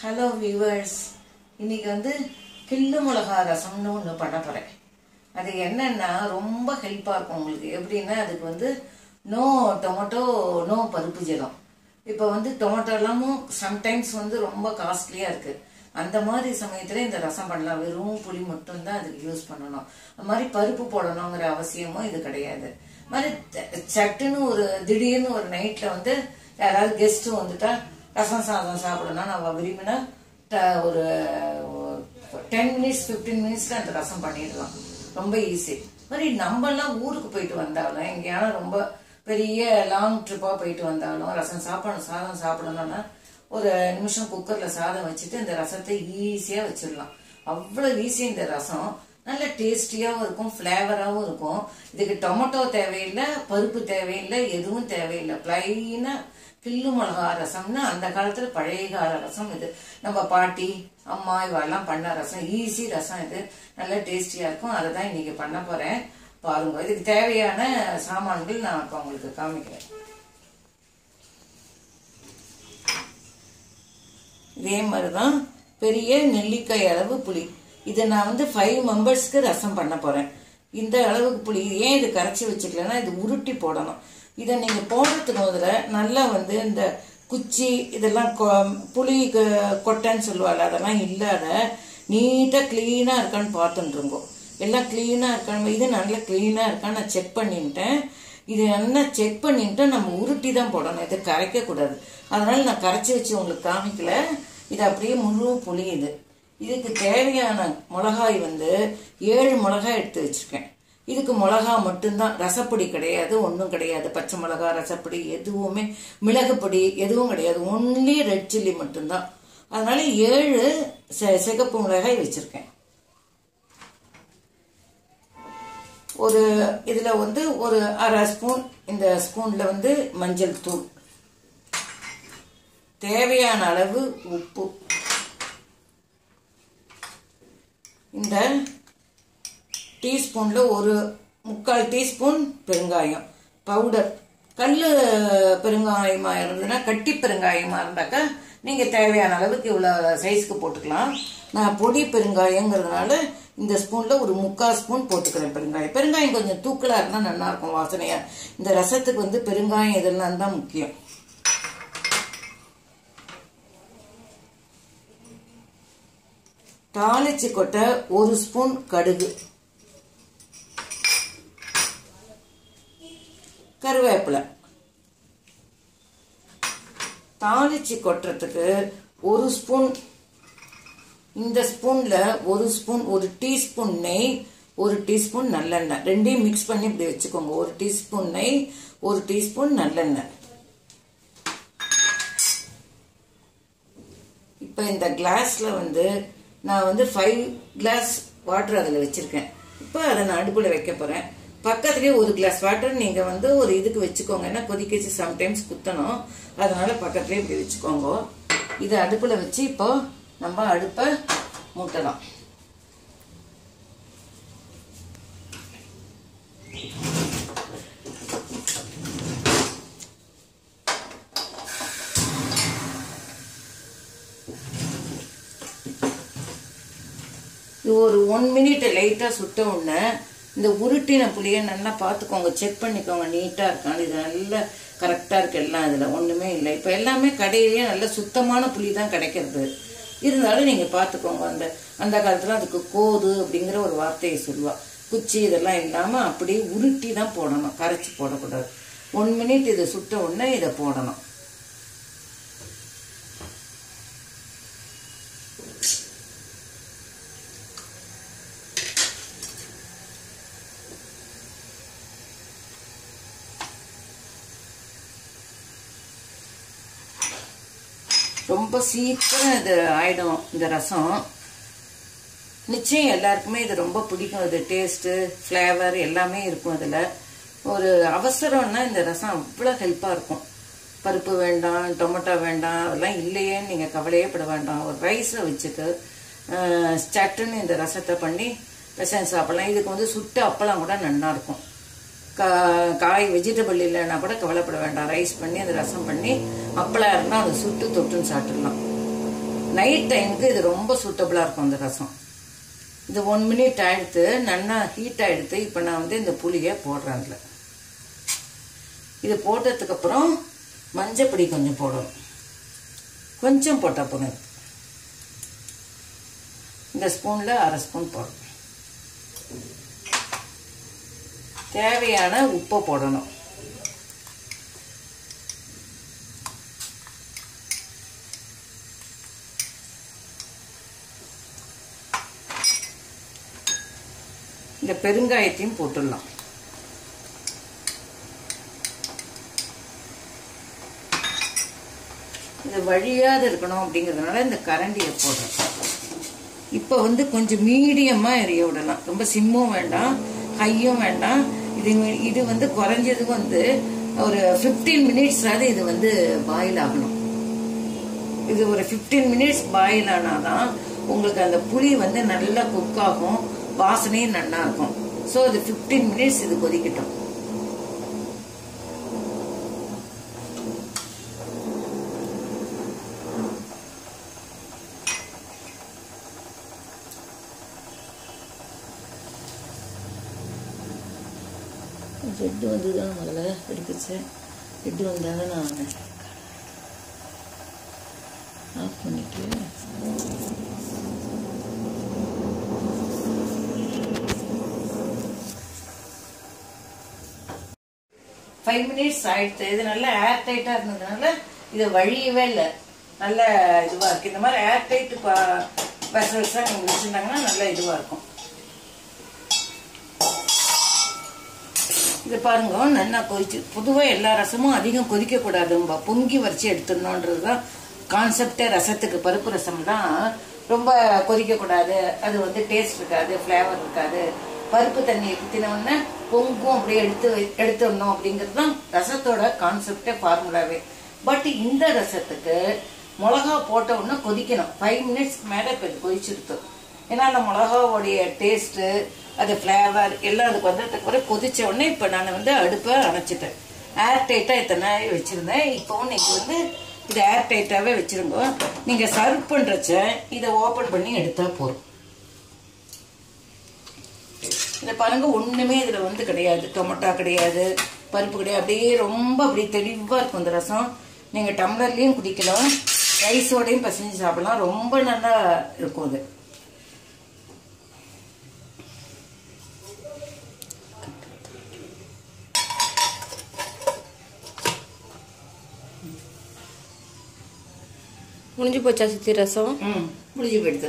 Hello viewers இன்னைக்கு வந்து கிள்ளு மிளகா ரசம்னு ஒன்று பண்ண போகிறேன் அது என்னன்னா ரொம்ப ஹெல்ப்பாக இருக்கும் உங்களுக்கு எப்படின்னா அதுக்கு வந்து நோ டொமேட்டோ நோ பருப்பு ஜலம் இப்போ வந்து டொமேட்டோ எல்லாமும் சம்டைம்ஸ் வந்து ரொம்ப காஸ்ட்லியாக இருக்குது அந்த மாதிரி சமயத்தில் இந்த ரசம் பண்ணலாம் வெறும் புளி மட்டும்தான் அதுக்கு யூஸ் பண்ணணும் அது மாதிரி பருப்பு போடணுங்கிற அவசியமும் இது கிடையாது அது மாதிரி த- சட்டுன்னு ஒரு திடீர்னு ஒரு நைட்டில் வந்து யாராவது கெஸ்ட்டு வந்துட்டா ரசம் சாதம் சாப்பிடணும் நம்ம விரும்பினா ட- ஒரு டென் மினிட்ஸ் ஃபிஃப்டீன் மினிட்ஸ்ல அந்த ரசம் பண்ணிடலாம் ரொம்ப ஈஸி மாதிரி நம்மலாம் ஊருக்கு போயிட்டு வந்தாலும் எங்கேயாவது ரொம்ப பெரிய லாங் ட்ரிப்பா போயிட்டு வந்தாலும் ரசம் சாப்பிடணும் சாதம் சாப்பிடணும்னா ஒரு நிமிஷம் குக்கர்ல சாதம் வச்சுட்டு இந்த ரசத்தை ஈஸியா வச்சிடலாம் அவ்வளவு ஈஸி இந்த ரசம் நல்ல டேஸ்டியாவும் இருக்கும் ஃப்ளேவராகவும் இருக்கும் இதுக்கு டொமேட்டோ தேவையில்லை பருப்பு தேவையில்லை எதுவும் தேவையில்லை பிளைனா கிள்ளு மிளகா ரசம்னா அந்த காலத்துல பழைய கால ரசம் இது நம்ம பாட்டி அம்மா இவெல்லாம் பண்ண ரசம் ஈஸி ரசம் இது நல்ல டேஸ்டியா இருக்கும் அதை தான் இன்னைக்கு பண்ண போறேன் பாருங்க இதுக்கு தேவையான சாமான்கள் நான் இப்போ உங்களுக்கு காமிக்கிறேன் இதே மாதிரி தான் பெரிய நெல்லிக்காய் அளவு புளி இதை நான் வந்து ஃபைவ் மெம்பர்ஸ்க்கு ரசம் பண்ண போறேன் இந்த அளவுக்கு புளி ஏன் இது கரைச்சி வச்சுக்கலன்னா இது உருட்டி போடணும் இதை நீங்க போடுறதுக்கு முதல்ல நல்லா வந்து இந்த குச்சி இதெல்லாம் கொ- புளி க- கொட்டைன்னு சொல்லுவாள் அதெல்லாம் இல்லாத நீட்டா கிளீனா இருக்கான்னு பார்த்துட்டு இருக்கோம் எல்லாம் கிளீனா இருக்கான்னு இது நல்லா கிளீனா இருக்கான்னு நான் செக் பண்ணிட்டேன் இது நல்லா செக் பண்ணிட்டு நம்ம உருட்டி தான் போடணும் இதை கரைக்க கூடாது அதனால நான் கரைச்சி வச்சு உங்களுக்கு காமிக்கல இது அப்படியே முழு புளி இது இதுக்கு தேவையான மிளகாய் வந்து ஏழு மிளகாய் எடுத்து வச்சிருக்கேன் இதுக்கு மிளகா மட்டும்தான் ரசப்பொடி கிடையாது ஒன்றும் கிடையாது பச்சை மிளகா ரசப்பொடி எதுவுமே மிளகுப்பொடி எதுவும் கிடையாது ஒன்லி ரெட் சில்லி மட்டும்தான் அதனால ஏழு செ- சிகப்பு மிளகாய் வச்சிருக்கேன் ஒரு இதுல வந்து ஒரு அரை ஸ்பூன் இந்த ஸ்பூன்ல வந்து மஞ்சள் தூள் தேவையான அளவு உப்பு இந்த டீஸ்பூன்ல ஒரு முக்கால் டீஸ்பூன் பெருங்காயம் பவுடர் கல் பெருங்காயமா இருந்ததுன்னா கட்டி பெருங்காயமா இருந்தாக்கா நீங்க தேவையான அளவுக்கு இவ்வளவு சைஸ்க்கு போட்டுக்கலாம் நான் பொடி பெருங்காயங்கிறதுனால இந்த ஸ்பூன்ல ஒரு முக்கால் ஸ்பூன் போட்டுக்கிறேன் பெருங்காயம் பெருங்காயம் கொஞ்சம் தூக்கலா இருந்தா நல்லா இருக்கும் வாசனையா இந்த ரசத்துக்கு வந்து பெருங்காயம் இதெல்லாம் தான் முக்கியம் தாளிச்சு கொட்ட ஒரு ஸ்பூன் கடுகு கருவேப்பிலை தாளிச்சு கொட்டுறதுக்கு ஒரு ஸ்பூன் இந்த ஸ்பூன்ல ஒரு ஸ்பூன் ஒரு டீஸ்பூன் நெய் ஒரு டீஸ்பூன் நல்லெண்ணெய் ரெண்டையும் மிக்ஸ் பண்ணி இப்படி வச்சுக்கோங்க ஒரு டீஸ்பூன் நெய் ஒரு டீஸ்பூன் நல்லெண்ணெய் இப்போ இந்த கிளாஸ்ல வந்து நான் வந்து ஃபைவ் கிளாஸ் வாட்டர் அதில் வச்சிருக்கேன் இப்போ அதை நான் அடுப்பில் வைக்க போறேன் பக்கத்துலேயே ஒரு கிளாஸ் வாட்டர் நீங்க வந்து ஒரு இதுக்கு வச்சுக்கோங்க ஏன்னா கொதிக்க வச்சு சம்டைம்ஸ் குத்தணும் அதனால பக்கத்துலேயே இப்படி வச்சுக்கோங்க இதை அடுப்பில் வச்சு இப்போ நம்ம அடுப்பை மூட்டலாம் இது ஒரு ஒன் மினிட் லைட்டாக சுட்ட உடனே இந்த உருட்டின புளியை நல்லா பார்த்துக்கோங்க செக் பண்ணிக்கோங்க நீட்டாக இருக்கான்னு இது நல்லா கரெக்டாக இருக்கு எல்லாம் இதில் ஒன்றுமே இல்லை இப்போ எல்லாமே கடையிலேயே நல்ல சுத்தமான புளி தான் கிடைக்கிறது இருந்தாலும் நீங்கள் பார்த்துக்கோங்க அந்த அந்த காலத்தில் அதுக்கு கோது அப்படிங்கிற ஒரு வார்த்தையை சொல்லுவா குச்சி இதெல்லாம் இல்லாமல் அப்படியே உருட்டி தான் போடணும் கரைச்சி போடக்கூடாது ஒன் மினிட் இதை சுட்ட உடனே இதை போடணும் ரொம்ப சீக்கிரம் இது ஆயிடும் இந்த ரசம் நிச்சயம் எல்லாருக்குமே இது ரொம்ப பிடிக்கும் இது டேஸ்ட்டு ஃப்ளேவர் எல்லாமே இருக்கும் அதில் ஒரு அவசரம்னா இந்த ரசம் அவ்வளோ ஹெல்ப்பாக இருக்கும் பருப்பு வேண்டாம் டொமேட்டோ வேண்டாம் அதெல்லாம் இல்லையேன்னு நீங்கள் கவலையே பட வேண்டாம் ஒரு ரைஸை வச்சுட்டு அஹ், சட்டுன்னு இந்த ரசத்தை பண்ணி பெசன் சாப்பிடலாம் இதுக்கு வந்து சுட்டு அப்பளம் கூட நல்லா இருக்கும் கா- காய் வெஜிடபிள் இல்லைன்னா கூட கவலைப்பட வேண்டாம் ரைஸ் பண்ணி அந்த ரசம் பண்ணி அப்பளம் இருந்தால் அதை சுட்டு தொட்டுன்னு சாப்பிட்டுடலாம் நைட் டைமுக்கு இது ரொம்ப சூட்டபிளா இருக்கும் இந்த ரசம் இது ஒன் மினிட் ஆயிடுத்து நல்லா ஹீட் ஆயிடுத்து இப்போ நான் வந்து இந்த புளியை போடுறேன் அதில் இது போட்டதுக்கு அப்புறம் மஞ்சப்பொடி கொஞ்சம் போடணும் கொஞ்சம் போட்டால் போதும் இதுக்கு. இந்த ஸ்பூன்ல அரை ஸ்பூன் போடணும் தேவையான உப்பை போடணும் இந்த பெருங்காயத்தையும் போட்டுடலாம் இது வழியாத இருக்கணும் அப்படிங்கிறதுனால இந்த கரண்டியை போடுறேன் இப்போ வந்து கொஞ்சம் மீடியமாக எரிய விடலாம் ரொம்ப சிம்மும் வேண்டாம் ஹையும் வேண்டாம் இது இது வந்து குறைஞ்சது வந்து ஒரு ஃபிஃப்டீன் மினிட்ஸாவது இது வந்து பாயில் ஆகணும் இது ஒரு ஃபிஃப்டீன் மினிட்ஸ் பாயில் ஆனாதான் உங்களுக்கு அந்த புளி வந்து நல்லா குக் ஆகும் வாசனையும் நல்லா இருக்கும் ஸோ அது ஃபிஃப்டீன் மினிட்ஸ் இது கொதிக்கட்டும் ரெட்டு வந்து தான் முதல்ல எடுத்துச்சேன் ரெட்டு வந்தால் தான் நான் ஆஃப் பண்ணிட்டு ஃபைவ் மினிட்ஸ் ஆயிடுத்து இது நல்லா ஏர் டைட்டாக இருந்ததுனால இது வழியவே இல்லை நல்ல இதுவாக இருக்குது இந்த மாதிரி ஏர் டைட்டு வெசல்ஸாக நீங்கள் வச்சுருந்தாங்கன்னா நல்லா இதுவாக இருக்கும் இது பாருங்க நல்லா கொதிச்சு பொதுவாக எல்லா ரசமும் அதிகம் கொதிக்கக்கூடாதும்பா பொங்கி வரைச்சி எடுத்துடணுன்றது தான் கான்செப்டே ரசத்துக்கு பருப்பு ரசம்லாம் ரொம்ப கொதிக்கக்கூடாது அது வந்து டேஸ்ட் இருக்காது ஃப்ளேவர் இருக்காது பருப்பு தண்ணியை ஊற்றினோடனே பொங்கும் அப்படியே எடுத்து வை- எடுத்துடணும் அப்படிங்கிறது தான் ரசத்தோட கான்செப்டே ஃபார்முலாவே பட் இந்த ரசத்துக்கு மிளகா போட்ட உடனே கொதிக்கணும் ஃபைவ் மினிட்ஸ்க்கு மேலே இப்போ இது கொதிச்சிருத்து ஏன்னா அந்த மிளகாவுடைய டேஸ்ட்டு அது ஃப்ளேவர் எல்லாம் அதுக்கு வந்ததுக்கு பிறகு கொதிச்ச உடனே இப்போ நான் வந்து அடுப்பை அணைச்சிட்டேன் ஏர் டைட்டாக இத்தனை நாள் வச்சுருந்தேன் இப்போவும் நீங்கள் வந்து இது ஏர் டைட்டாகவே வச்சுருங்க நீங்கள் சர்வ் பண்ணுறச்ச இதை ஓப்பன் பண்ணி எடுத்தால் போதும் இதை பாருங்க ஒண்ணுமே இதுல வந்து கிடையாது டொமேட்டோ கிடையாது பருப்பு கிடையாது அப்படியே ரொம்ப அப்படியே தெளிவா இருக்கும் இந்த ரசம் நீங்க டம்ளர்லயும் குடிக்கலாம் ரைஸோடையும் பசஞ்சு சாப்பிடலாம் ரொம்ப நல்லா இருக்கும் இது முடிஞ்சு போச்சா சித்தி ரசம் ம் முடிஞ்சு போயிடுது